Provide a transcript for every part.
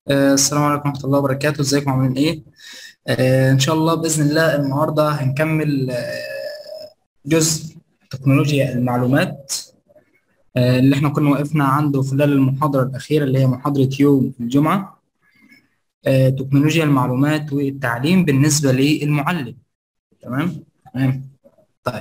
آه، السلام عليكم ورحمة الله وبركاته ازيكم عاملين ايه؟ آه، ان شاء الله بإذن الله النهاردة هنكمل آه، جزء تكنولوجيا المعلومات آه، اللي احنا كنا وقفنا عنده خلال المحاضرة الأخيرة اللي هي محاضرة يوم الجمعة آه، تكنولوجيا المعلومات والتعليم بالنسبة للمعلم تمام؟ تمام طيب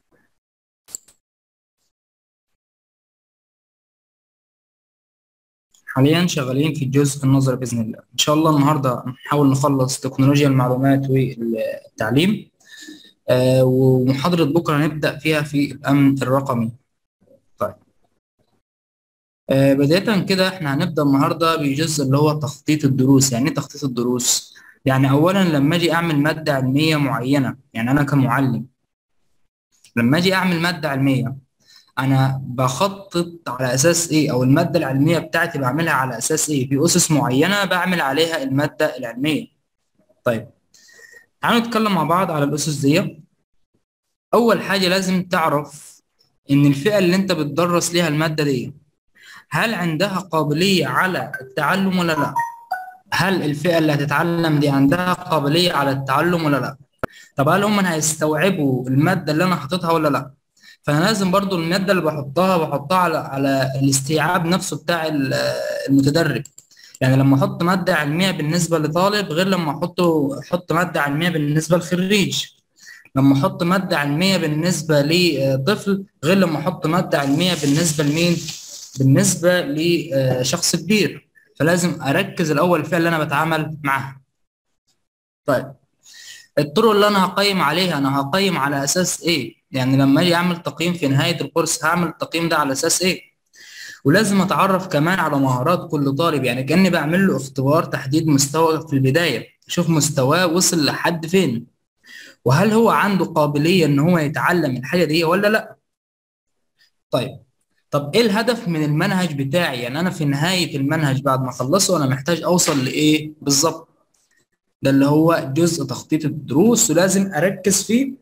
حاليا شغالين في الجزء النظري بإذن الله إن شاء الله النهاردة نحاول نخلص تكنولوجيا المعلومات والتعليم آه، ومحاضرة بكرة نبدأ فيها في الأمن الرقمي طيب آه، بداية كده احنا هنبدأ النهاردة بجزء اللي هو تخطيط الدروس يعني ايه تخطيط الدروس؟ يعني أولا لما أجي أعمل مادة علمية معينة يعني أنا كمعلم لما أجي أعمل مادة علمية أنا بخطط على أساس إيه أو المادة العلمية بتاعتي بعملها على أساس إيه؟ في أسس معينة بعمل عليها المادة العلمية طيب تعالوا نتكلم مع بعض على الأسس دي أول حاجة لازم تعرف إن الفئة اللي أنت بتدرس ليها المادة دي هل عندها قابلية على التعلم ولا لا؟ هل الفئة اللي هتتعلم دي عندها قابلية على التعلم ولا لا؟ طب هل هم هيستوعبوا المادة اللي أنا حاططها ولا لا؟ فأنا لازم برضو المادة اللي بحطها بحطها على على الاستيعاب نفسه بتاع ال- المتدرب يعني لما أحط مادة علمية بالنسبة لطالب غير لما أحط أحط مادة علمية بالنسبة لخريج لما أحط مادة علمية بالنسبة لطفل غير لما أحط مادة علمية بالنسبة لمين؟ بالنسبة لشخص كبير فلازم أركز الأول الفئة اللي أنا بتعامل معاها طيب الطرق اللي انا هقيم عليها انا هقيم على اساس ايه يعني لما اجي اعمل تقييم في نهايه الكورس هعمل التقييم ده على اساس ايه ولازم اتعرف كمان على مهارات كل طالب يعني كاني بعمل له اختبار تحديد مستوى في البدايه اشوف مستواه وصل لحد فين وهل هو عنده قابليه ان هو يتعلم الحاجه دي ولا لا طيب طب ايه الهدف من المنهج بتاعي يعني انا في نهايه المنهج بعد ما اخلصه انا محتاج اوصل لايه بالظبط ده اللي هو جزء تخطيط الدروس ولازم اركز فيه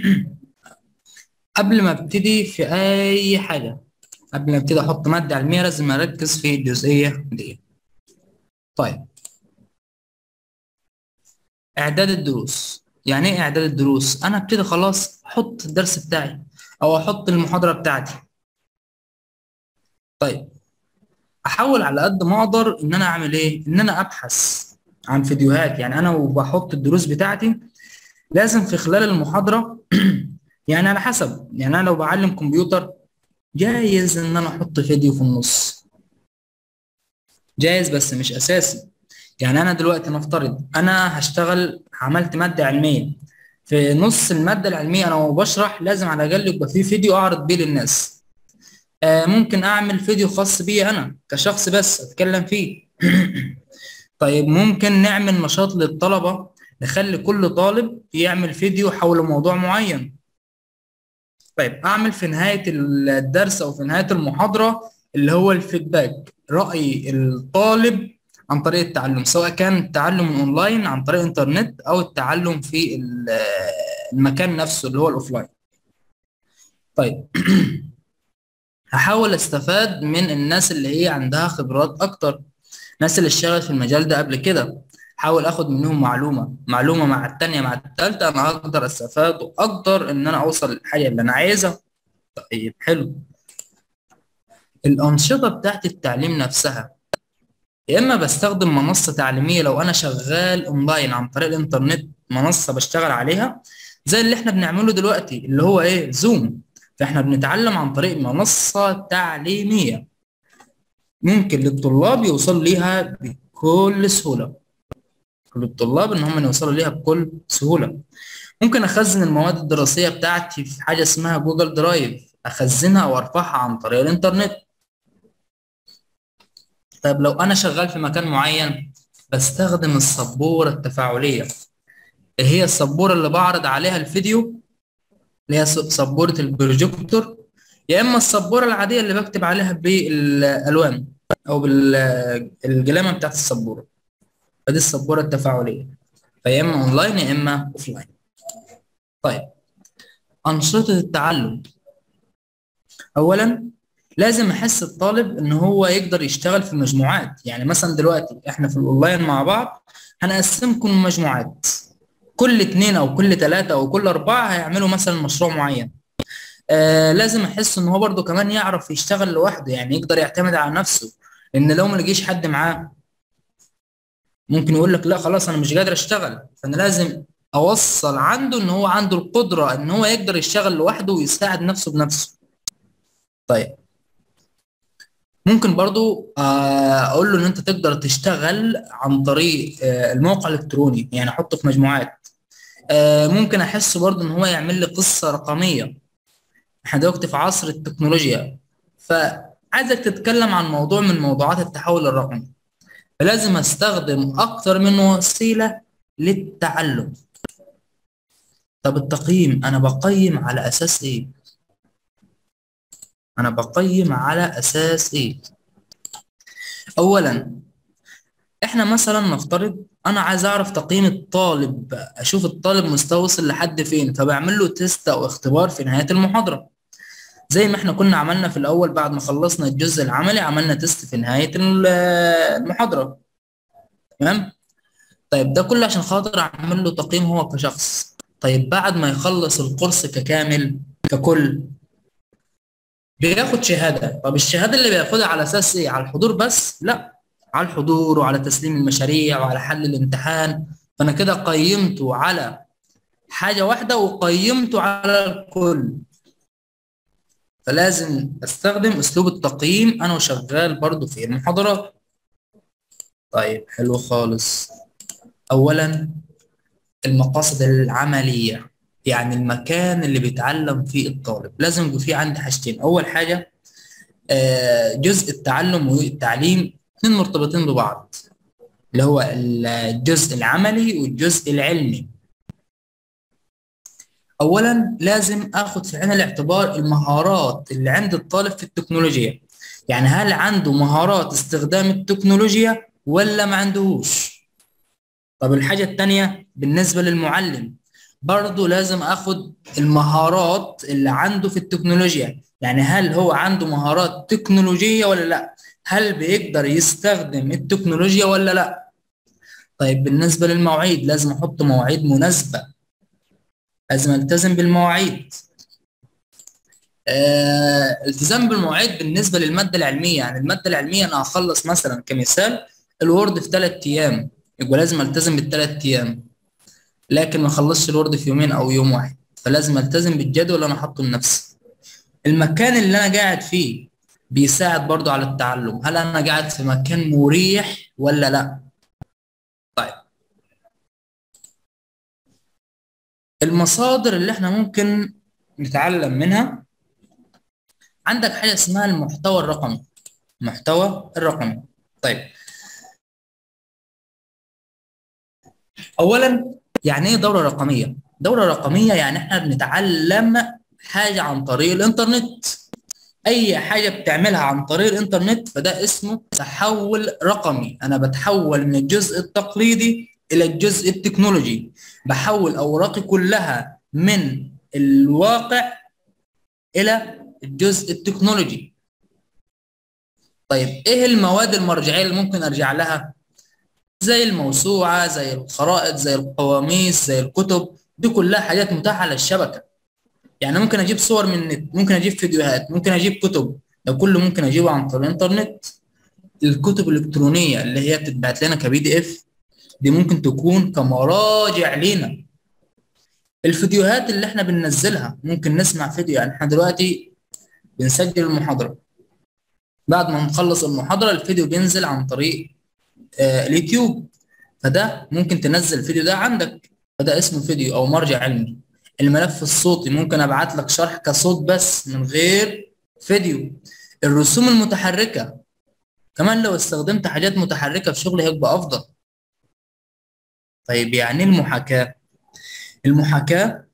قبل ما ابتدي في اي حاجه قبل ما ابتدي احط ماده علميه لازم اركز في الجزئيه دي طيب اعداد الدروس يعني ايه اعداد الدروس انا ابتدي خلاص احط الدرس بتاعي او احط المحاضره بتاعتي طيب احاول على قد ما اقدر ان انا اعمل ايه ان انا ابحث عن فيديوهات يعني انا وبحط الدروس بتاعتي لازم في خلال المحاضره يعني على حسب يعني انا لو بعلم كمبيوتر جايز ان انا احط فيديو في النص جايز بس مش اساسي يعني انا دلوقتي نفترض انا هشتغل عملت ماده علميه في نص الماده العلميه انا وبشرح لازم على الاقل يبقى في فيديو اعرض بيه للناس آه ممكن اعمل فيديو خاص بي انا كشخص بس اتكلم فيه طيب ممكن نعمل نشاط للطلبه نخلي كل طالب يعمل فيديو حول موضوع معين طيب اعمل في نهايه الدرس او في نهايه المحاضره اللي هو الفيدباك راي الطالب عن طريق التعلم سواء كان التعلم اونلاين عن طريق الانترنت او التعلم في ال- المكان نفسه اللي هو الاوفلاين طيب هحاول استفاد من الناس اللي هي عندها خبرات اكتر الناس اللي اشتغلت في المجال ده قبل كده حاول اخد منهم معلومه معلومه مع التانية مع التالتة انا هقدر استفاد واقدر ان انا اوصل للحاجه اللي انا عايزها طيب حلو الانشطه بتاعت التعليم نفسها يا اما بستخدم منصه تعليميه لو انا شغال اونلاين عن طريق الانترنت منصه بشتغل عليها زي اللي احنا بنعمله دلوقتي اللي هو ايه زوم فاحنا بنتعلم عن طريق منصه تعليميه ممكن للطلاب يوصلوا ليها بكل سهوله للطلاب ان هم يوصلوا ليها بكل سهوله ممكن اخزن المواد الدراسيه بتاعتي في حاجه اسمها جوجل درايف اخزنها وارفعها عن طريق الانترنت طيب لو انا شغال في مكان معين بستخدم السبوره التفاعليه اللي هي السبوره اللي بعرض عليها الفيديو اللي هي سبوره البروجيكتور يا اما السبوره العاديه اللي بكتب عليها بالالوان او بالجلامه بتاعت السبوره فدي السبوره التفاعليه فيا اما اونلاين يا اما اوفلاين طيب انشطه التعلم اولا لازم احس الطالب ان هو يقدر يشتغل في مجموعات يعني مثلا دلوقتي احنا في الاونلاين مع بعض هنقسمكم مجموعات كل اتنين او كل تلاتة او كل اربعة هيعملوا مثلا مشروع معين آه لازم احس ان هو برضو كمان يعرف يشتغل لوحده يعني يقدر يعتمد على نفسه لان لو ما لقيش حد معاه ممكن يقول لك لا خلاص انا مش قادر اشتغل فانا لازم اوصل عنده ان هو عنده القدرة ان هو يقدر يشتغل لوحده ويساعد نفسه بنفسه طيب ممكن برضو اقول له ان انت تقدر تشتغل عن طريق الموقع الالكتروني يعني احطه في مجموعات ممكن احسه برضو ان هو يعمل لي قصة رقمية احنا دلوقتي في عصر التكنولوجيا فعايزك تتكلم عن موضوع من موضوعات التحول الرقمي فلازم استخدم اكتر من وسيلة للتعلم طب التقييم انا بقيم على اساس ايه انا بقيم على اساس ايه اولا احنا مثلا نفترض انا عايز اعرف تقييم الطالب اشوف الطالب مستوى وصل لحد فين فبعمل له تيست او اختبار في نهايه المحاضره زي ما احنا كنا عملنا في الاول بعد ما خلصنا الجزء العملي عملنا تيست في نهايه المحاضره تمام طيب ده كله عشان خاطر اعمل له تقييم هو كشخص طيب بعد ما يخلص الكورس ككامل ككل بياخد شهاده طب الشهاده اللي بياخدها على اساس ايه على الحضور بس لا على الحضور وعلى تسليم المشاريع وعلى حل الامتحان فانا كده قيمته على حاجه واحده وقيمته على الكل فلازم استخدم اسلوب التقييم انا وشغال برضو في المحاضرات طيب حلو خالص اولا المقاصد العمليه يعني المكان اللي بيتعلم فيه الطالب لازم يكون فيه عندي حاجتين اول حاجه جزء التعلم والتعليم اثنين مرتبطين ببعض اللي هو الجزء العملي والجزء العلمي اولا لازم اخد في عين الاعتبار المهارات اللي عند الطالب في التكنولوجيا يعني هل عنده مهارات استخدام التكنولوجيا ولا ما عندهوش طب الحاجة التانية بالنسبة للمعلم برضه لازم اخد المهارات اللي عنده في التكنولوجيا يعني هل هو عنده مهارات تكنولوجية ولا لا هل بيقدر يستخدم التكنولوجيا ولا لا طيب بالنسبة للمواعيد لازم احط مواعيد مناسبة لازم التزم بالمواعيد آه، التزام بالمواعيد بالنسبة للمادة العلمية يعني المادة العلمية انا هخلص مثلا كمثال الوورد في ثلاث ايام يبقى لازم التزم بالثلاث ايام لكن ما اخلصش الوورد في يومين او يوم واحد فلازم التزم بالجدول اللي انا حاطه لنفسي المكان اللي انا قاعد فيه بيساعد برضو على التعلم هل انا قاعد في مكان مريح ولا لا طيب المصادر اللي احنا ممكن نتعلم منها عندك حاجة اسمها المحتوى الرقمي المحتوى الرقمي طيب اولا يعني ايه دورة رقمية دورة رقمية يعني احنا بنتعلم حاجة عن طريق الانترنت اي حاجة بتعملها عن طريق الانترنت فده اسمه تحول رقمي انا بتحول من الجزء التقليدي الى الجزء التكنولوجي بحول اوراقي كلها من الواقع الى الجزء التكنولوجي طيب ايه المواد المرجعيه اللي ممكن ارجع لها زي الموسوعه زي الخرائط زي القواميس زي الكتب دي كلها حاجات متاحه على الشبكه يعني ممكن اجيب صور من النت ممكن اجيب فيديوهات ممكن اجيب كتب ده كله ممكن اجيبه عن طريق الانترنت الكتب الالكترونيه اللي هي بتتبعت لنا كبي دي اف دي ممكن تكون كمراجع لينا الفيديوهات اللي احنا بننزلها ممكن نسمع فيديو يعني احنا دلوقتي بنسجل المحاضرة بعد ما نخلص المحاضرة الفيديو بينزل عن طريق آه اليوتيوب فده ممكن تنزل الفيديو ده عندك فده اسمه فيديو او مرجع علمي الملف الصوتي ممكن ابعت لك شرح كصوت بس من غير فيديو الرسوم المتحركة كمان لو استخدمت حاجات متحركة في شغلي هيبقى افضل طيب يعني المحاكاة المحاكاة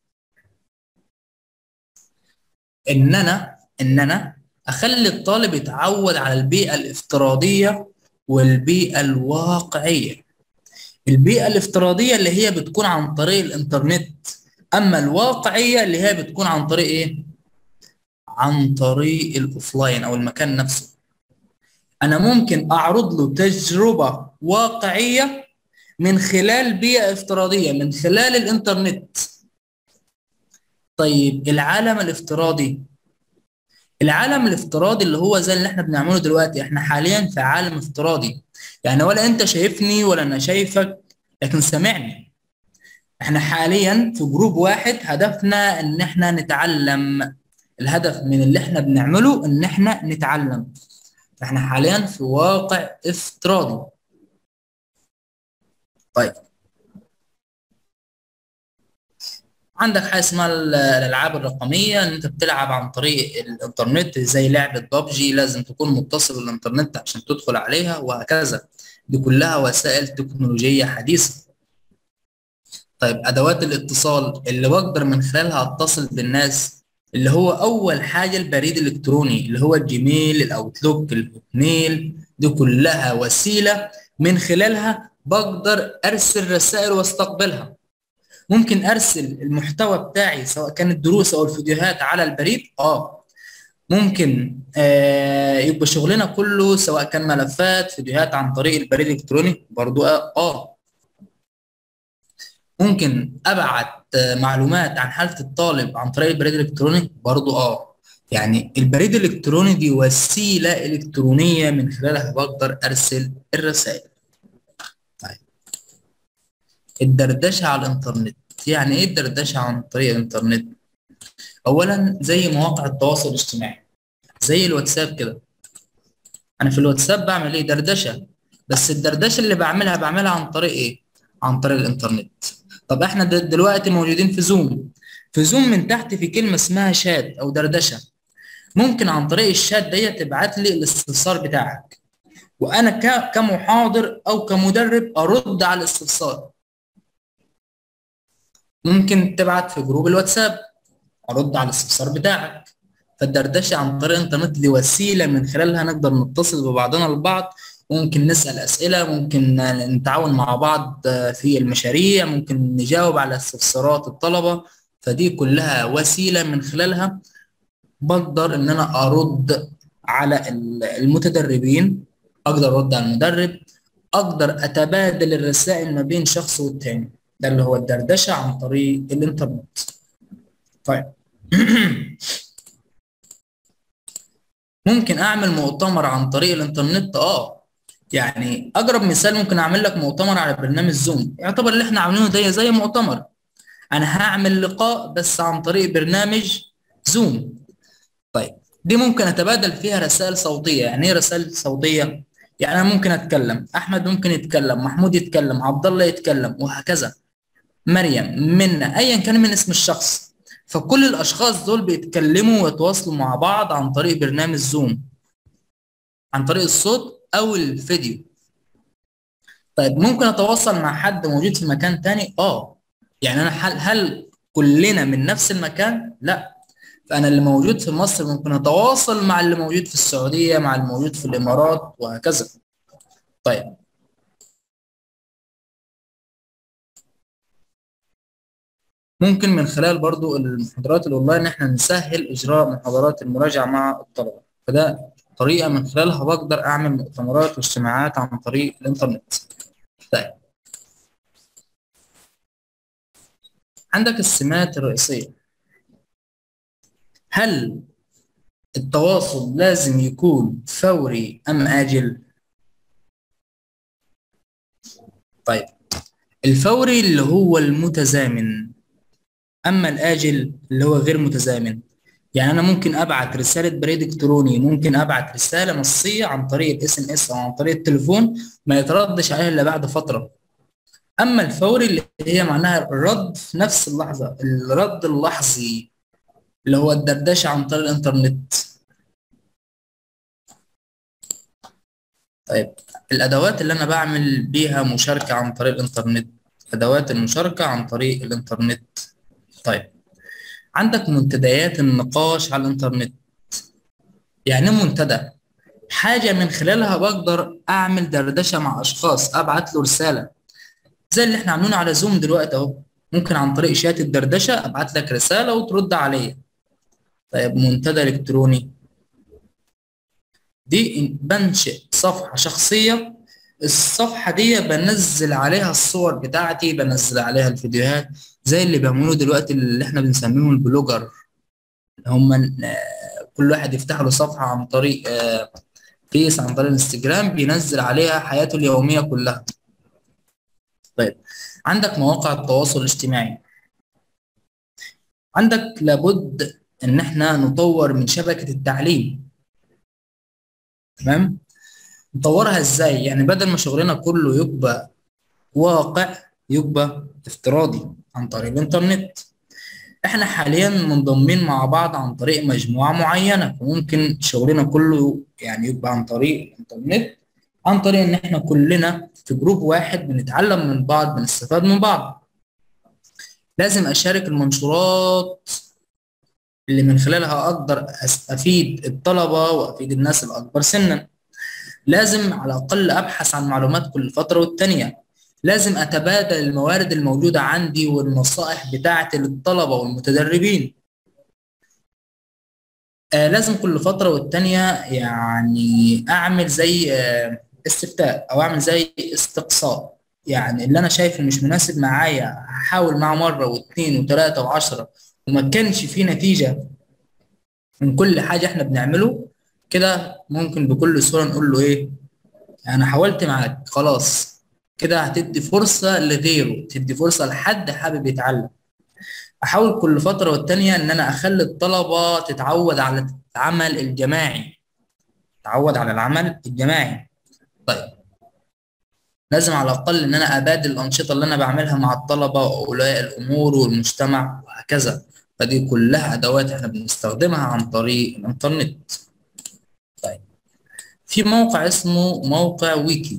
ان انا ان انا اخلي الطالب يتعود على البيئة الافتراضية والبيئة الواقعية البيئة الافتراضية اللي هي بتكون عن طريق الانترنت اما الواقعية اللي هي بتكون عن طريق ايه عن طريق الاوفلاين او المكان نفسه انا ممكن اعرض له تجربه واقعيه من خلال بيئه افتراضيه من خلال الانترنت طيب العالم الافتراضي العالم الافتراضي اللي هو زي اللي احنا بنعمله دلوقتي احنا حاليا في عالم افتراضي يعني ولا انت شايفني ولا انا شايفك لكن سامعني احنا حاليا في جروب واحد هدفنا ان احنا نتعلم الهدف من اللي احنا بنعمله ان احنا نتعلم احنا حاليا في واقع افتراضي طيب عندك حاجه اسمها الالعاب الرقميه ان انت بتلعب عن طريق الانترنت زي لعبه ببجي لازم تكون متصل بالانترنت عشان تدخل عليها وهكذا دي كلها وسائل تكنولوجيه حديثه طيب ادوات الاتصال اللي بقدر من خلالها اتصل بالناس اللي هو اول حاجه البريد الالكتروني اللي هو الجيميل الاوتلوك الهوتميل دي كلها وسيله من خلالها بقدر ارسل رسائل واستقبلها ممكن ارسل المحتوى بتاعي سواء كانت دروس او الفيديوهات على البريد اه ممكن آه يبقى شغلنا كله سواء كان ملفات فيديوهات عن طريق البريد الالكتروني برضو اه, آه. ممكن ابعت معلومات عن حاله الطالب عن طريق البريد الالكتروني برضو اه يعني البريد الالكتروني دي وسيله الكترونيه من خلالها بقدر ارسل الرسائل طيب الدردشه على الانترنت يعني ايه الدردشه عن طريق الانترنت اولا زي مواقع التواصل الاجتماعي زي الواتساب كده انا في الواتساب بعمل ايه دردشه بس الدردشه اللي بعملها بعملها عن طريق ايه عن طريق الانترنت طب احنا دلوقتي موجودين في زوم في زوم من تحت في كلمه اسمها شات او دردشه ممكن عن طريق الشات دي تبعت لي الاستفسار بتاعك وانا كمحاضر او كمدرب ارد على الاستفسار ممكن تبعت في جروب الواتساب ارد على الاستفسار بتاعك فالدردشه عن طريق الانترنت دي وسيله من خلالها نقدر نتصل ببعضنا البعض ممكن نسال اسئله ممكن نتعاون مع بعض في المشاريع ممكن نجاوب على استفسارات الطلبه فدي كلها وسيله من خلالها بقدر ان انا ارد على المتدربين اقدر ارد على المدرب اقدر اتبادل الرسائل ما بين شخص والتاني ده اللي هو الدردشه عن طريق الانترنت طيب ممكن اعمل مؤتمر عن طريق الانترنت اه يعني اقرب مثال ممكن اعمل لك مؤتمر على برنامج زوم يعتبر اللي احنا عاملينه ده زي مؤتمر انا هعمل لقاء بس عن طريق برنامج زوم طيب دي ممكن اتبادل فيها رسائل صوتيه يعني ايه رسائل صوتيه يعني انا ممكن اتكلم احمد ممكن يتكلم محمود يتكلم عبد الله يتكلم وهكذا مريم منا ايا كان من اسم الشخص فكل الاشخاص دول بيتكلموا ويتواصلوا مع بعض عن طريق برنامج زوم عن طريق الصوت او الفيديو طيب ممكن اتواصل مع حد موجود في مكان تاني اه يعني انا هل, هل كلنا من نفس المكان لا فانا اللي موجود في مصر ممكن اتواصل مع اللي موجود في السعوديه مع اللي موجود في الامارات وهكذا طيب ممكن من خلال برضو المحاضرات الاونلاين ان احنا نسهل اجراء محاضرات المراجعه مع الطلبه فده طريقه من خلالها بقدر اعمل مؤتمرات واجتماعات عن طريق الانترنت طيب عندك السمات الرئيسيه هل التواصل لازم يكون فوري ام اجل طيب الفوري اللي هو المتزامن اما الاجل اللي هو غير متزامن يعني انا ممكن ابعت رساله بريد الكتروني ممكن ابعت رساله نصيه عن طريق الاس ام اس او عن طريق التليفون ما يتردش عليها الا بعد فتره اما الفوري اللي هي معناها الرد في نفس اللحظه الرد اللحظي اللي هو الدردشه عن طريق الانترنت طيب الادوات اللي انا بعمل بيها مشاركه عن طريق الانترنت ادوات المشاركه عن طريق الانترنت طيب عندك منتديات النقاش على الانترنت يعني ايه منتدى حاجه من خلالها بقدر اعمل دردشه مع اشخاص ابعت له رساله زي اللي احنا عاملينه على زوم دلوقتي اهو ممكن عن طريق شات الدردشه ابعت لك رساله وترد عليا طيب منتدى الكتروني دي بنشئ صفحة شخصية الصفحة دي بنزل عليها الصور بتاعتي بنزل عليها الفيديوهات زي اللي بيعملوه دلوقتي اللي احنا بنسميهم البلوجر هم كل واحد يفتح له صفحة عن طريق فيس عن طريق الانستجرام بينزل عليها حياته اليومية كلها طيب عندك مواقع التواصل الاجتماعي عندك لابد ان احنا نطور من شبكة التعليم تمام نطورها ازاي يعني بدل ما شغلنا كله يبقى واقع يبقى افتراضي عن طريق الانترنت احنا حاليا منضمين مع بعض عن طريق مجموعة معينة وممكن شغلنا كله يعني يبقى عن طريق الانترنت عن طريق ان احنا كلنا في جروب واحد بنتعلم من بعض بنستفاد من بعض لازم اشارك المنشورات اللي من خلالها اقدر افيد الطلبة وافيد الناس الاكبر سنا لازم على الاقل ابحث عن معلومات كل فترة والتانية لازم اتبادل الموارد الموجودة عندي والنصائح بتاعتي للطلبة والمتدربين آه لازم كل فترة والتانية يعني اعمل زي آه استفتاء او اعمل زي استقصاء يعني اللي انا شايفه مش مناسب معايا هحاول معاه مرة واثنين وثلاثة وعشرة وما كانش فيه نتيجة من كل حاجة احنا بنعمله كده ممكن بكل سهولة نقول له ايه انا حاولت معاك خلاص كده هتدي فرصة لغيره تدي فرصة لحد حابب يتعلم احاول كل فترة والتانية ان انا اخلي الطلبة تتعود على العمل الجماعي تتعود على العمل الجماعي طيب لازم على الاقل ان انا ابادل الانشطة اللي انا بعملها مع الطلبة واولياء الامور والمجتمع وهكذا فدي كلها ادوات احنا بنستخدمها عن طريق الانترنت طيب في موقع اسمه موقع ويكي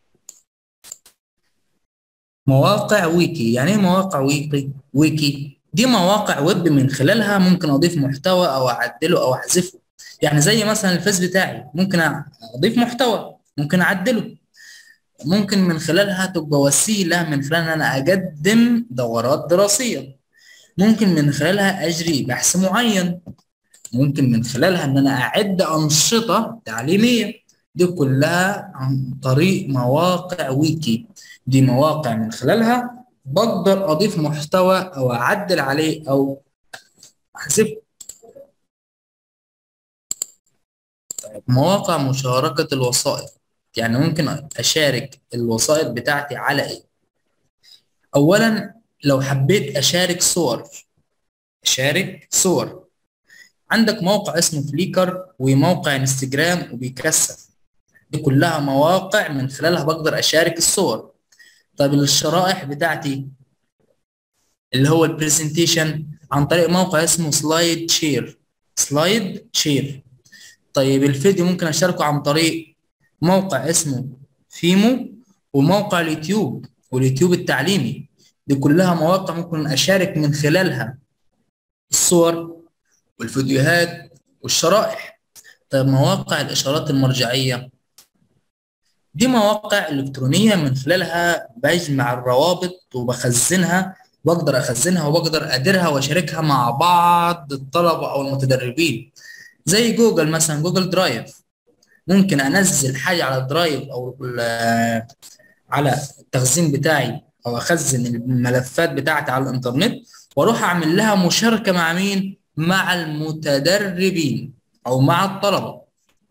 مواقع ويكي يعني ايه مواقع ويكي ويكي دي مواقع ويب من خلالها ممكن اضيف محتوى او اعدله او احذفه يعني زي مثلا الفيس بتاعي ممكن اضيف محتوى ممكن اعدله ممكن من خلالها تبقى وسيله من خلال ان انا اقدم دورات دراسيه ممكن من خلالها اجري بحث معين ممكن من خلالها ان انا اعد انشطه تعليميه دي كلها عن طريق مواقع ويكي دي مواقع من خلالها بقدر اضيف محتوى او اعدل عليه او احذفه طيب مواقع مشاركة الوسائط يعني ممكن اشارك الوسائط بتاعتي على ايه اولا لو حبيت اشارك صور اشارك صور عندك موقع اسمه فليكر وموقع انستجرام وبيكسل دي كلها مواقع من خلالها بقدر اشارك الصور طيب الشرائح بتاعتي اللي هو البرزنتيشن عن طريق موقع اسمه سلايد شير سلايد شير طيب الفيديو ممكن اشاركه عن طريق موقع اسمه فيمو وموقع اليوتيوب واليوتيوب التعليمي دي كلها مواقع ممكن اشارك من خلالها الصور والفيديوهات والشرائح طيب مواقع الاشارات المرجعيه دي مواقع إلكترونية من خلالها بجمع الروابط وبخزنها بقدر أخزنها وبقدر أديرها وأشاركها مع بعض الطلبة أو المتدربين زي جوجل مثلا جوجل درايف ممكن أنزل حاجة على الدرايف أو على التخزين بتاعي أو أخزن الملفات بتاعتي على الإنترنت وأروح أعمل لها مشاركة مع مين؟ مع المتدربين أو مع الطلبة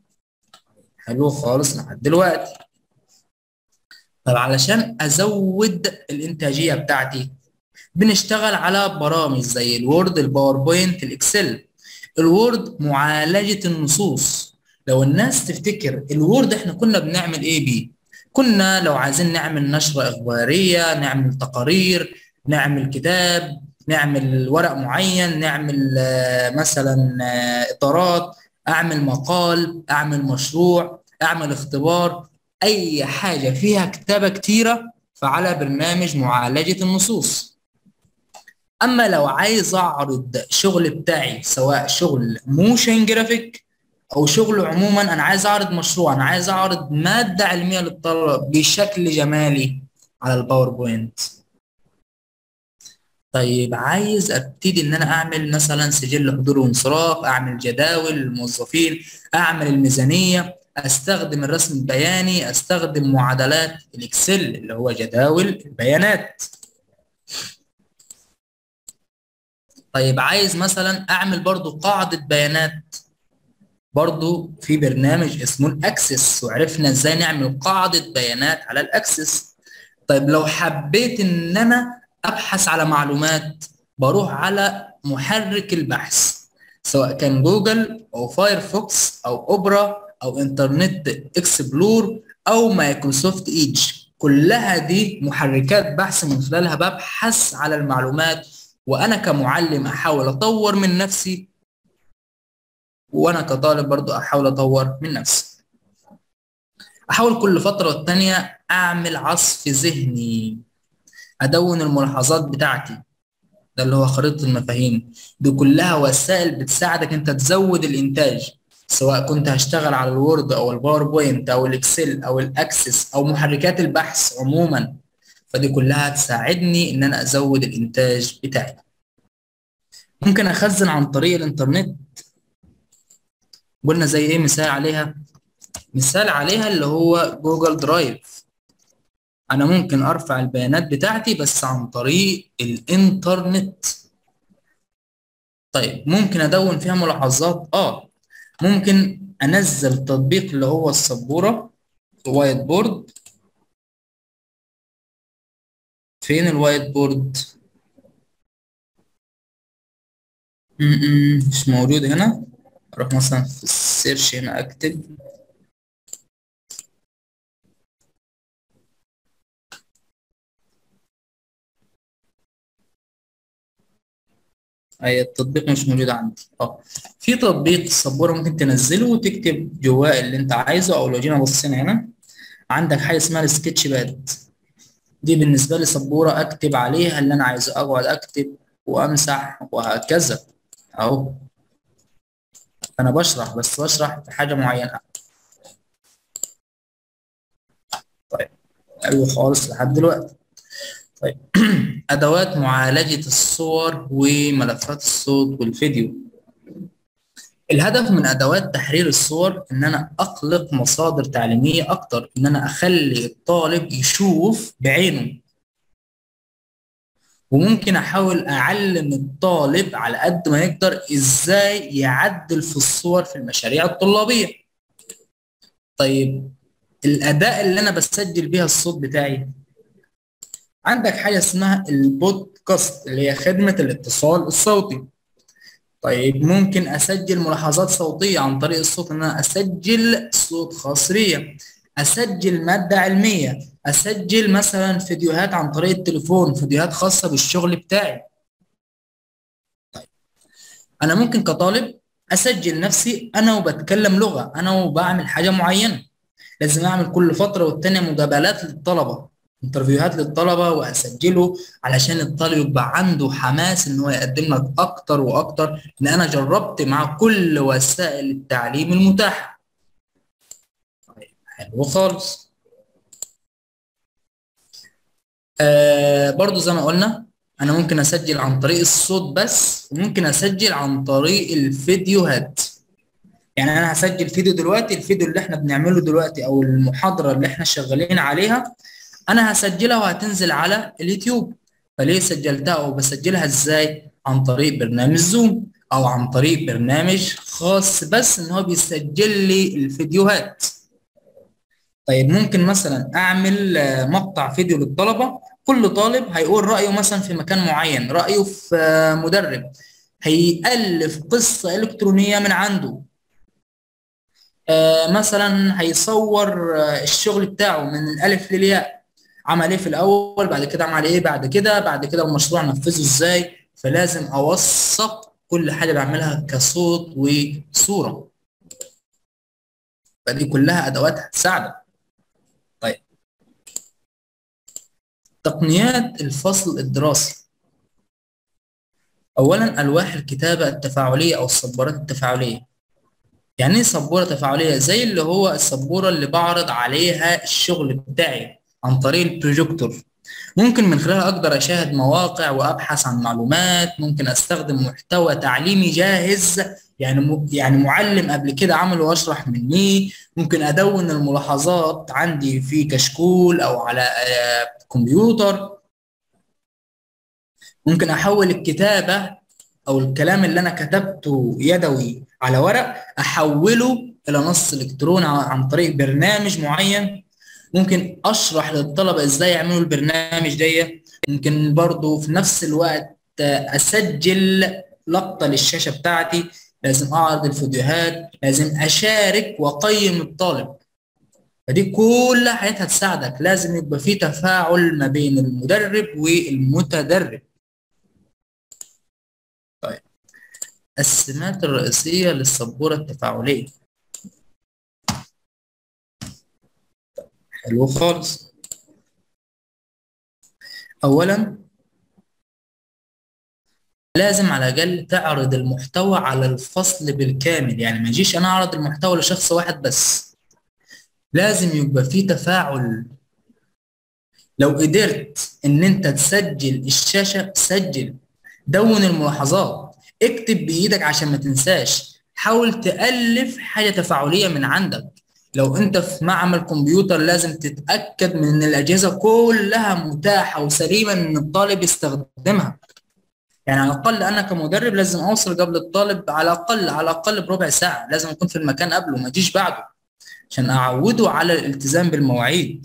حلو خالص لحد دلوقتي طب علشان ازود الانتاجيه بتاعتي بنشتغل على برامج زي الوورد الباوربوينت الاكسل الوورد معالجه النصوص لو الناس تفتكر الوورد احنا كنا بنعمل ايه بيه كنا لو عايزين نعمل نشره اخباريه نعمل تقارير نعمل كتاب نعمل ورق معين نعمل مثلا اطارات اعمل مقال اعمل مشروع اعمل اختبار اي حاجه فيها كتابه كتيره فعلى برنامج معالجه النصوص اما لو عايز اعرض شغل بتاعي سواء شغل موشن جرافيك او شغل عموما انا عايز اعرض مشروع انا عايز اعرض ماده علميه للطلبه بشكل جمالي على الباوربوينت طيب عايز ابتدي ان انا اعمل مثلا سجل حضور وانصراف اعمل جداول للموظفين اعمل الميزانيه استخدم الرسم البياني استخدم معادلات الاكسل اللي هو جداول البيانات طيب عايز مثلا اعمل برضو قاعده بيانات برضو في برنامج اسمه الاكسس وعرفنا ازاي نعمل قاعده بيانات على الاكسس طيب لو حبيت ان انا ابحث على معلومات بروح على محرك البحث سواء كان جوجل او فايرفوكس او اوبرا او انترنت اكسبلور او مايكروسوفت ايدج كلها دي محركات بحث من خلالها ببحث على المعلومات وانا كمعلم احاول اطور من نفسي وانا كطالب برضو احاول اطور من نفسي احاول كل فتره والتانيه اعمل عصف ذهني ادون الملاحظات بتاعتي ده اللي هو خريطه المفاهيم دي كلها وسائل بتساعدك انت تزود الانتاج سواء كنت هشتغل على الوورد او الباوربوينت او الاكسل او الاكسس او محركات البحث عموما فدي كلها تساعدني ان انا ازود الانتاج بتاعي ممكن اخزن عن طريق الانترنت قلنا زي ايه مثال عليها مثال عليها اللي هو جوجل درايف انا ممكن ارفع البيانات بتاعتي بس عن طريق الانترنت طيب ممكن ادون فيها ملاحظات اه ممكن انزل تطبيق اللي هو السبوره وايت بورد فين الوايت بورد مش موجود هنا اروح مثلا في السيرش هنا اكتب اي التطبيق مش موجود عندي اه في تطبيق السبوره ممكن تنزله وتكتب جواه اللي انت عايزه او لو جينا بصينا هنا عندك حاجه اسمها السكتش باد دي بالنسبه لي سبوره اكتب عليها اللي انا عايزه اقعد اكتب وامسح وهكذا اهو انا بشرح بس بشرح في حاجه معينه طيب حلو خالص لحد دلوقتي طيب ادوات معالجه الصور وملفات الصوت والفيديو الهدف من ادوات تحرير الصور ان انا اخلق مصادر تعليميه اكتر ان انا اخلي الطالب يشوف بعينه وممكن احاول اعلم الطالب على قد ما يقدر ازاي يعدل في الصور في المشاريع الطلابيه طيب الاداء اللي انا بسجل بيها الصوت بتاعي عندك حاجه اسمها البودكاست اللي هي خدمه الاتصال الصوتي طيب ممكن اسجل ملاحظات صوتيه عن طريق الصوت ان انا اسجل صوت خاص بيا اسجل ماده علميه اسجل مثلا فيديوهات عن طريق التليفون فيديوهات خاصه بالشغل بتاعي طيب انا ممكن كطالب اسجل نفسي انا وبتكلم لغه انا وبعمل حاجه معينه لازم اعمل كل فتره والتانيه مقابلات للطلبه انترفيوهات للطلبه واسجله علشان الطالب يبقى عنده حماس ان هو يقدم لك اكتر واكتر ان انا جربت مع كل وسائل التعليم المتاحه طيب حلو خالص آه برضو زي ما قلنا انا ممكن اسجل عن طريق الصوت بس وممكن اسجل عن طريق الفيديوهات يعني انا هسجل فيديو دلوقتي الفيديو اللي احنا بنعمله دلوقتي او المحاضره اللي احنا شغالين عليها انا هسجلها وهتنزل على اليوتيوب فليه سجلتها او بسجلها ازاي عن طريق برنامج زوم او عن طريق برنامج خاص بس ان هو بيسجل لي الفيديوهات طيب ممكن مثلا اعمل مقطع فيديو للطلبه كل طالب هيقول رايه مثلا في مكان معين رايه في مدرب هيألف قصه الكترونيه من عنده مثلا هيصور الشغل بتاعه من الالف للياء عمل ايه في الاول بعد كده عمل ايه بعد كده بعد كده المشروع نفذه ازاي فلازم اوثق كل حاجه بعملها كصوت وصوره فدي كلها ادوات هتساعدك طيب تقنيات الفصل الدراسي اولا الواح الكتابه التفاعليه او السبورات التفاعليه يعني ايه سبوره تفاعليه زي اللي هو السبوره اللي بعرض عليها الشغل بتاعي عن طريق البروجيكتور ممكن من خلالها اقدر اشاهد مواقع وابحث عن معلومات ممكن استخدم محتوى تعليمي جاهز يعني م... يعني معلم قبل كده عمله واشرح منيه ممكن ادون الملاحظات عندي في كشكول او على كمبيوتر ممكن احول الكتابه او الكلام اللي انا كتبته يدوي على ورق احوله الى نص الكتروني عن طريق برنامج معين ممكن اشرح للطلبه ازاي يعملوا البرنامج ده ممكن برضو في نفس الوقت اسجل لقطه للشاشه بتاعتي لازم اعرض الفيديوهات لازم اشارك واقيم الطالب فدي كلها حاجات هتساعدك لازم يبقى في تفاعل ما بين المدرب والمتدرب طيب السمات الرئيسيه للسبوره التفاعليه حلو خالص اولا لازم على الاقل تعرض المحتوى على الفصل بالكامل يعني ما اجيش انا اعرض المحتوى لشخص واحد بس لازم يبقى في تفاعل لو قدرت ان انت تسجل الشاشه سجل دون الملاحظات اكتب بايدك عشان ما تنساش حاول تالف حاجه تفاعليه من عندك لو انت في معمل كمبيوتر لازم تتاكد من ان الاجهزه كلها متاحه وسليمه ان الطالب يستخدمها يعني على الاقل انا كمدرب لازم اوصل قبل الطالب على الاقل على الاقل بربع ساعه لازم اكون في المكان قبله ما اجيش بعده عشان اعوده على الالتزام بالمواعيد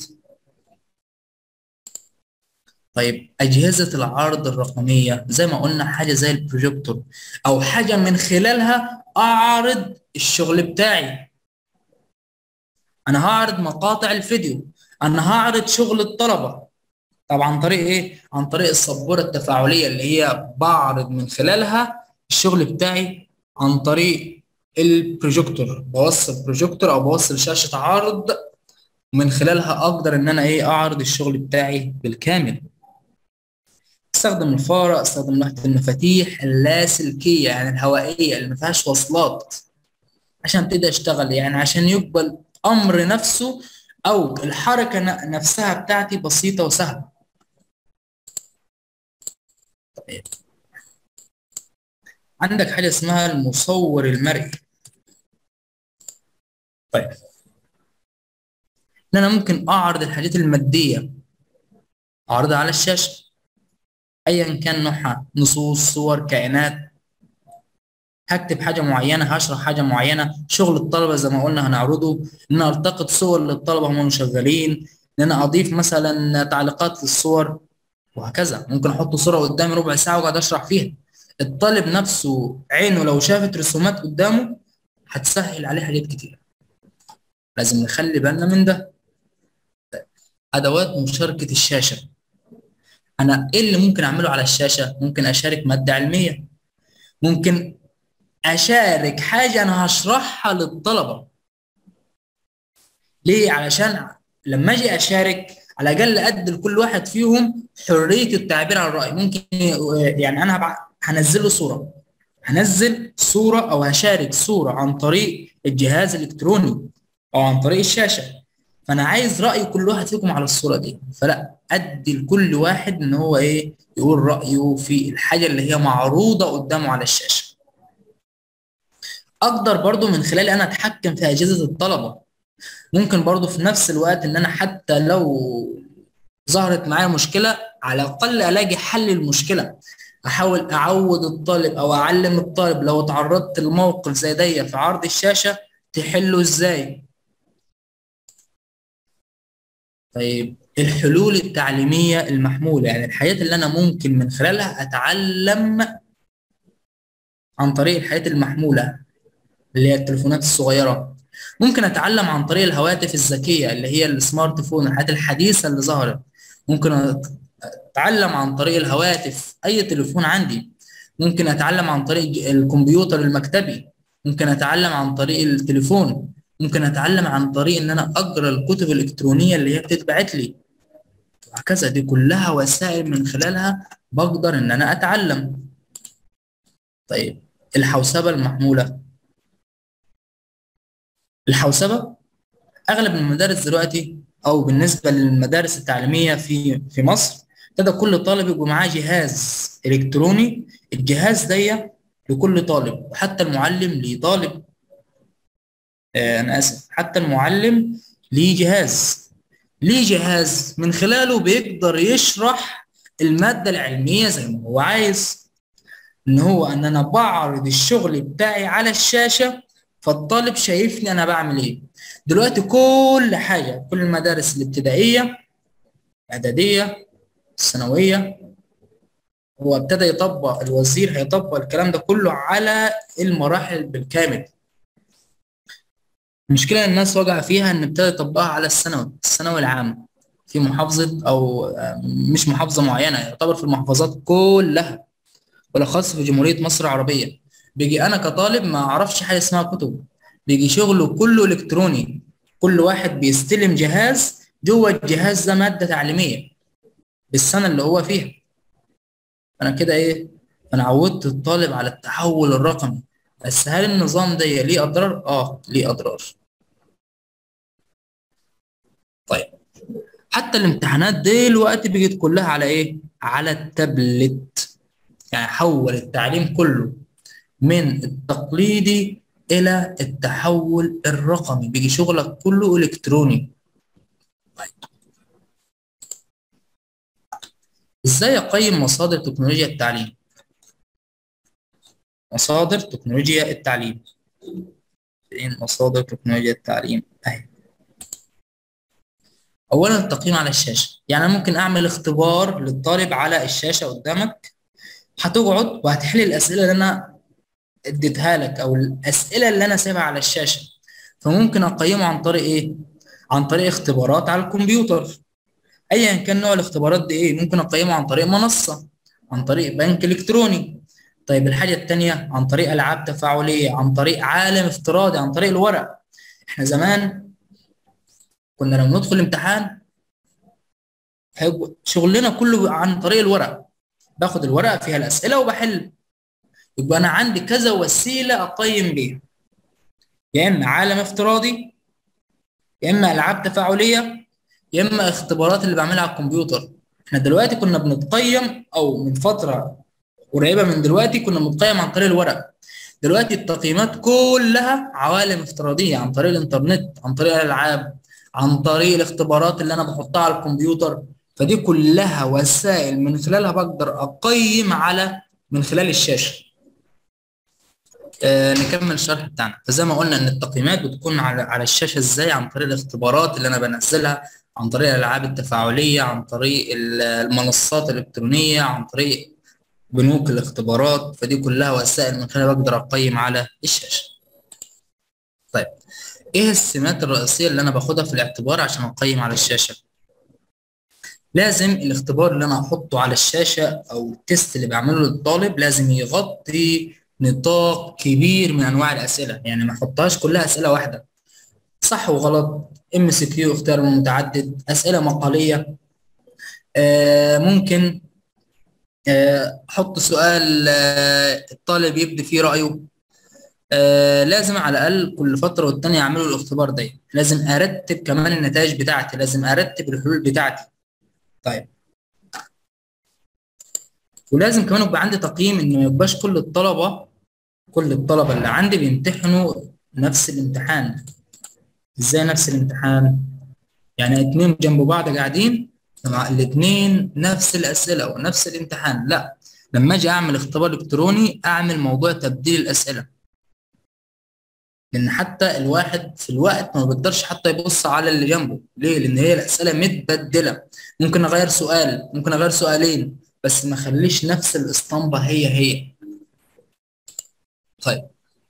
طيب اجهزه العرض الرقميه زي ما قلنا حاجه زي البروجيكتور او حاجه من خلالها اعرض الشغل بتاعي انا هعرض مقاطع الفيديو انا هعرض شغل الطلبه طب عن طريق ايه عن طريق السبوره التفاعليه اللي هي بعرض من خلالها الشغل بتاعي عن طريق البروجيكتور بوصل بروجيكتور او بوصل شاشه عرض ومن خلالها اقدر ان انا ايه اعرض الشغل بتاعي بالكامل استخدم الفاره استخدم لوحه المفاتيح اللاسلكيه يعني الهوائيه اللي ما فيهاش وصلات عشان ابتدي اشتغل يعني عشان يقبل الامر نفسه او الحركه نفسها بتاعتي بسيطه وسهله طيب عندك حاجه اسمها المصور المرئي طيب ان انا ممكن اعرض الحاجات الماديه اعرضها على الشاشه ايا كان نوعها نصوص صور كائنات هكتب حاجه معينه هشرح حاجه معينه شغل الطلبه زي ما قلنا هنعرضه ان التقط صور للطلبه هم شغالين ان انا اضيف مثلا تعليقات للصور وهكذا ممكن احط صوره قدامي ربع ساعه واقعد اشرح فيها الطالب نفسه عينه لو شافت رسومات قدامه هتسهل عليه حاجات كتير لازم نخلي بالنا من ده ادوات مشاركه الشاشه انا ايه اللي ممكن اعمله على الشاشه ممكن اشارك ماده علميه ممكن اشارك حاجه انا هشرحها للطلبه ليه علشان لما اجي اشارك على الاقل ادي لكل واحد فيهم حريه التعبير عن الراي ممكن يعني انا هبع... هنزل له صوره هنزل صوره او هشارك صوره عن طريق الجهاز الالكتروني او عن طريق الشاشه فانا عايز راي كل واحد فيكم على الصوره دي فلا ادي لكل واحد ان هو ايه يقول رايه في الحاجه اللي هي معروضه قدامه على الشاشه اقدر برضو من خلال انا اتحكم في اجهزه الطلبه ممكن برضو في نفس الوقت ان انا حتى لو ظهرت معايا مشكله على الاقل الاقي حل المشكله احاول اعود الطالب او اعلم الطالب لو تعرضت لموقف زي ده في عرض الشاشه تحله ازاي طيب الحلول التعليميه المحموله يعني الحاجات اللي انا ممكن من خلالها اتعلم عن طريق الحاجات المحموله اللي هي التليفونات الصغيره ممكن اتعلم عن طريق الهواتف الذكيه اللي هي السمارت فون الحاجات الحديثه اللي ظهرت ممكن اتعلم عن طريق الهواتف اي تليفون عندي ممكن اتعلم عن طريق الكمبيوتر المكتبي ممكن اتعلم عن طريق التليفون ممكن اتعلم عن طريق ان انا اقرا الكتب الالكترونيه اللي هي بتتبعت لي وهكذا دي كلها وسائل من خلالها بقدر ان انا اتعلم طيب الحوسبه المحموله الحوسبه اغلب المدارس دلوقتي او بالنسبه للمدارس التعليميه في في مصر ابتدى كل طالب يبقى معاه جهاز الكتروني الجهاز ده لكل طالب وحتى المعلم ليه طالب آه انا اسف حتى المعلم ليه جهاز ليه جهاز من خلاله بيقدر يشرح الماده العلميه زي ما هو عايز ان هو ان انا بعرض الشغل بتاعي على الشاشه فالطالب شايفني انا بعمل ايه دلوقتي كل حاجه كل المدارس الابتدائيه اعداديه الثانويه هو ابتدى يطبق الوزير هيطبق الكلام ده كله على المراحل بالكامل المشكله الناس وجع فيها ان ابتدى يطبقها على الثانوي الثانوي العام في محافظه او مش محافظه معينه يعتبر في المحافظات كلها بالاخص في جمهوريه مصر العربيه بيجي انا كطالب ما اعرفش حاجه اسمها كتب بيجي شغله كله الكتروني كل واحد بيستلم جهاز جوه الجهاز ده ماده تعليميه بالسنه اللي هو فيها انا كده ايه انا عودت الطالب على التحول الرقمي بس هل النظام ده ليه اضرار اه ليه اضرار طيب حتى الامتحانات دلوقتي بقت كلها على ايه على التابلت يعني حول التعليم كله من التقليدي الى التحول الرقمي بيجي شغلك كله الكتروني طيب ازاي اقيم مصادر تكنولوجيا التعليم مصادر تكنولوجيا التعليم فين مصادر تكنولوجيا التعليم اهي اولا التقييم على الشاشه يعني ممكن اعمل اختبار للطالب على الشاشه قدامك هتقعد وهتحل الاسئله اللي انا اديتها لك او الاسئله اللي انا سايبها على الشاشه فممكن اقيمه عن طريق ايه عن طريق اختبارات على الكمبيوتر ايا كان نوع الاختبارات دي ايه ممكن اقيمه عن طريق منصه عن طريق بنك الكتروني طيب الحاجه الثانيه عن طريق العاب تفاعليه عن طريق عالم افتراضي عن طريق الورق احنا زمان كنا لما ندخل الامتحان شغلنا كله عن طريق الورق باخد الورقه فيها الاسئله وبحل يبقى انا عندي كذا وسيله اقيم بيها يا اما عالم افتراضي يا اما العاب تفاعليه يا اما اختبارات اللي بعملها على الكمبيوتر احنا دلوقتي كنا بنتقيم او من فتره قريبه من دلوقتي كنا بنتقيم عن طريق الورق دلوقتي التقييمات كلها عوالم افتراضيه عن طريق الانترنت عن طريق الالعاب عن طريق الاختبارات اللي انا بحطها على الكمبيوتر فدي كلها وسائل من خلالها بقدر اقيم على من خلال الشاشه آه نكمل الشرح بتاعنا فزي ما قلنا ان التقييمات بتكون على على الشاشه ازاي عن طريق الاختبارات اللي انا بنزلها عن طريق الالعاب التفاعليه عن طريق المنصات الالكترونيه عن طريق بنوك الاختبارات فدي كلها وسائل من خلالها بقدر اقيم على الشاشه طيب ايه السمات الرئيسيه اللي انا باخدها في الاعتبار عشان اقيم على الشاشه لازم الاختبار اللي انا احطه على الشاشه او التست اللي بعمله للطالب لازم يغطي نطاق كبير من انواع الاسئله يعني ما احطهاش كلها اسئله واحده صح وغلط ام سي كيو اختيار متعدد اسئله مقاليه آه ممكن آه احط سؤال آه الطالب يبدي فيه رايه آه لازم على الاقل كل فتره والتانيه اعمله الاختبار ده لازم ارتب كمان النتائج بتاعتي لازم ارتب الحلول بتاعتي طيب ولازم كمان يبقى عندي تقييم ان ما يبقاش كل الطلبه كل الطلبه اللي عندي بيمتحنوا نفس الامتحان ازاي نفس الامتحان يعني اتنين جنب بعض قاعدين الاتنين نفس الاسئله ونفس الامتحان لا لما اجي اعمل اختبار الكتروني اعمل موضوع تبديل الاسئله لان حتى الواحد في الوقت ما بيقدرش حتى يبص على اللي جنبه ليه لان هي الاسئله متبدله ممكن اغير سؤال ممكن اغير سؤالين بس ما اخليش نفس الاسطمبه هي هي طيب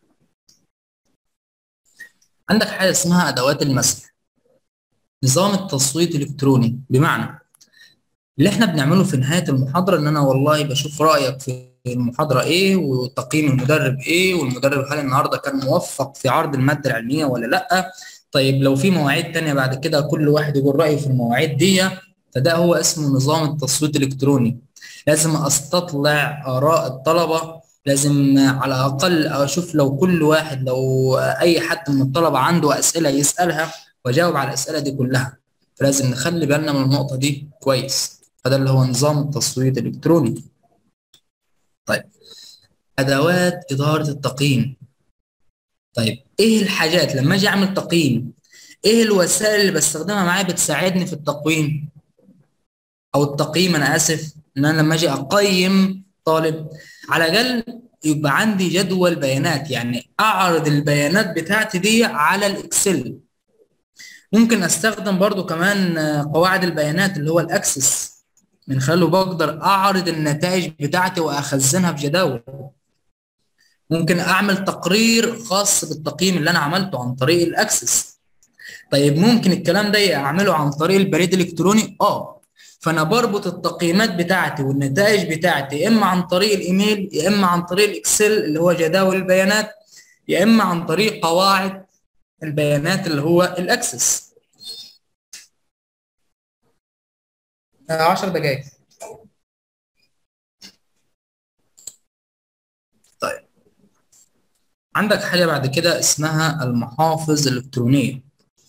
عندك حاجه اسمها ادوات المسح نظام التصويت الالكتروني بمعنى اللي احنا بنعمله في نهايه المحاضره ان انا والله بشوف رايك في المحاضره ايه وتقييم المدرب ايه والمدرب هل النهارده كان موفق في عرض الماده العلميه ولا لا طيب لو في مواعيد تانية بعد كده كل واحد يقول رايه في المواعيد دي فده هو اسمه نظام التصويت الالكتروني لازم استطلع اراء الطلبه لازم على الاقل اشوف لو كل واحد لو اي حد من الطلبه عنده اسئله يسالها واجاوب على الاسئله دي كلها فلازم نخلي بالنا من النقطة دي كويس هذا اللي هو نظام التصويت الإلكتروني طيب أدوات إدارة التقييم طيب إيه الحاجات لما أجي أعمل تقييم إيه الوسائل اللي بستخدمها معايا بتساعدني في التقويم أو التقييم أنا آسف إن أنا لما أجي أقيم طالب على الأقل يبقى عندي جدول بيانات يعني أعرض البيانات بتاعتي دي على الإكسل ممكن استخدم برضو كمان قواعد البيانات اللي هو الاكسس من خلاله بقدر اعرض النتائج بتاعتي واخزنها في جداول ممكن اعمل تقرير خاص بالتقييم اللي انا عملته عن طريق الاكسس طيب ممكن الكلام ده اعمله عن طريق البريد الالكتروني اه فانا بربط التقييمات بتاعتي والنتائج بتاعتي يا اما عن طريق الايميل يا اما عن طريق الاكسل اللي هو جداول البيانات يا اما عن طريق قواعد البيانات اللي هو الاكسس 10 دقائق طيب عندك حاجة بعد كده اسمها المحافظ الإلكترونية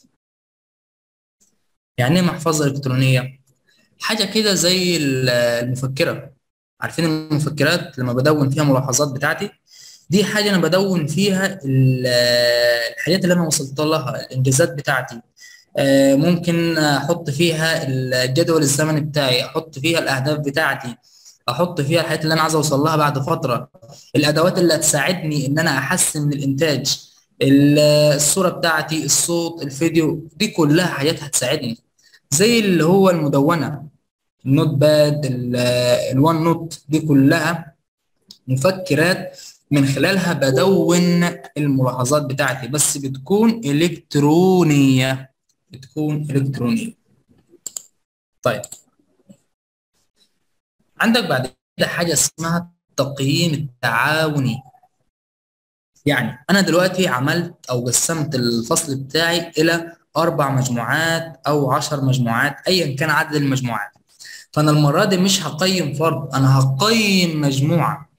يعني ايه محفظة إلكترونية؟ حاجة كده زي المفكرة عارفين المفكرات لما بدون فيها ملاحظات بتاعتي دي حاجة أنا بدون فيها الحاجات اللي أنا وصلت لها الإنجازات بتاعتي ممكن أحط فيها الجدول الزمني بتاعي أحط فيها الأهداف بتاعتي أحط فيها الحاجات اللي أنا عايز أوصل لها بعد فترة الأدوات اللي هتساعدني إن أنا أحسن من الإنتاج الصورة بتاعتي الصوت الفيديو دي كلها حاجات هتساعدني زي اللي هو المدونة النوت باد الوان نوت دي كلها مفكرات من خلالها بدون الملاحظات بتاعتي بس بتكون إلكترونية بتكون إلكترونية طيب عندك بعد كده حاجة اسمها التقييم التعاوني يعني أنا دلوقتي عملت أو قسمت الفصل بتاعي إلى أربع مجموعات أو عشر مجموعات أيا كان عدد المجموعات فأنا المرة دي مش هقيم فرد أنا هقيم مجموعة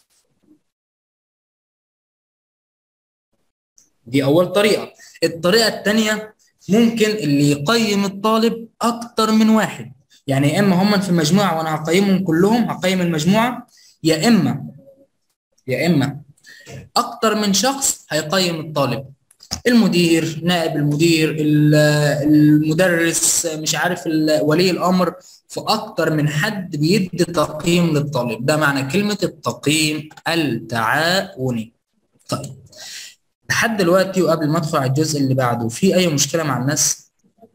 دي أول طريقة الطريقة الثانية ممكن اللي يقيم الطالب أكتر من واحد يعني يا إما هم في مجموعة وأنا هقيمهم كلهم هقيم المجموعة يا إما يا إما أكتر من شخص هيقيم الطالب المدير نائب المدير المدرس مش عارف ولي الأمر فأكتر من حد بيدي تقييم للطالب ده معنى كلمة التقييم التعاوني طيب لحد دلوقتي وقبل ما ادخل على الجزء اللي بعده في اي مشكله مع الناس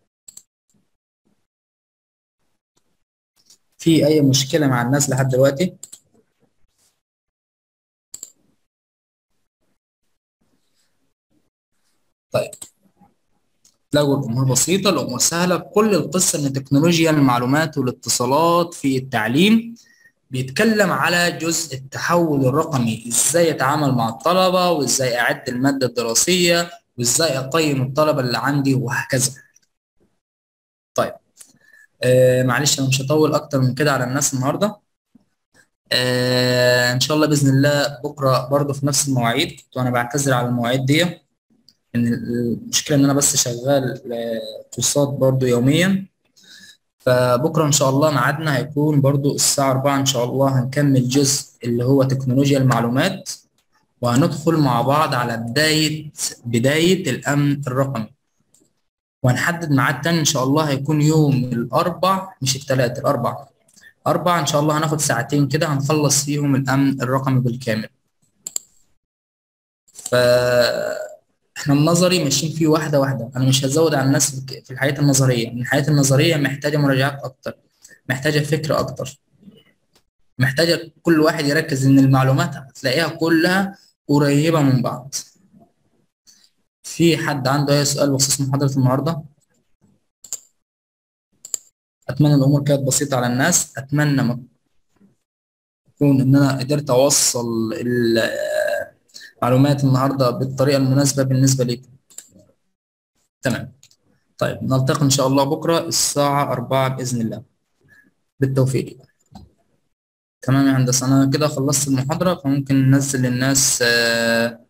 في اي مشكله مع الناس لحد دلوقتي طيب تلاقوا الامور بسيطه الامور سهله كل القصه ان تكنولوجيا المعلومات والاتصالات في التعليم بيتكلم على جزء التحول الرقمي ازاي اتعامل مع الطلبه وازاي اعد الماده الدراسيه وازاي اقيم الطلبه اللي عندي وهكذا طيب آه معلش انا مش هطول اكتر من كده على الناس النهارده آه ان شاء الله باذن الله بكره برضه في نفس المواعيد وانا بعتذر على المواعيد دي ان المشكله ان انا بس شغال كورسات برضه يوميا فبكره ان شاء الله ميعادنا هيكون برضو الساعه 4 ان شاء الله هنكمل جزء اللي هو تكنولوجيا المعلومات وهندخل مع بعض على بدايه بدايه الامن الرقمي وهنحدد ميعاد تاني ان شاء الله هيكون يوم الاربع مش الثلاث الاربع اربع ان شاء الله هناخد ساعتين كده هنخلص فيهم الامن الرقمي بالكامل ف احنا النظري ماشيين فيه واحده واحده انا مش هزود على الناس في الحياه النظريه الحياه النظريه محتاجه مراجعات اكتر محتاجه فكر اكتر محتاجه كل واحد يركز ان المعلومات هتلاقيها كلها قريبه من بعض في حد عنده اي سؤال بخصوص محاضره النهارده اتمنى الامور كانت بسيطه على الناس اتمنى ما يكون ان انا قدرت اوصل معلومات النهارده بالطريقه المناسبه بالنسبه ليكم تمام طيب نلتقي ان شاء الله بكره الساعه 4 باذن الله بالتوفيق تمام يا هندسه انا كده خلصت المحاضره فممكن ننزل للناس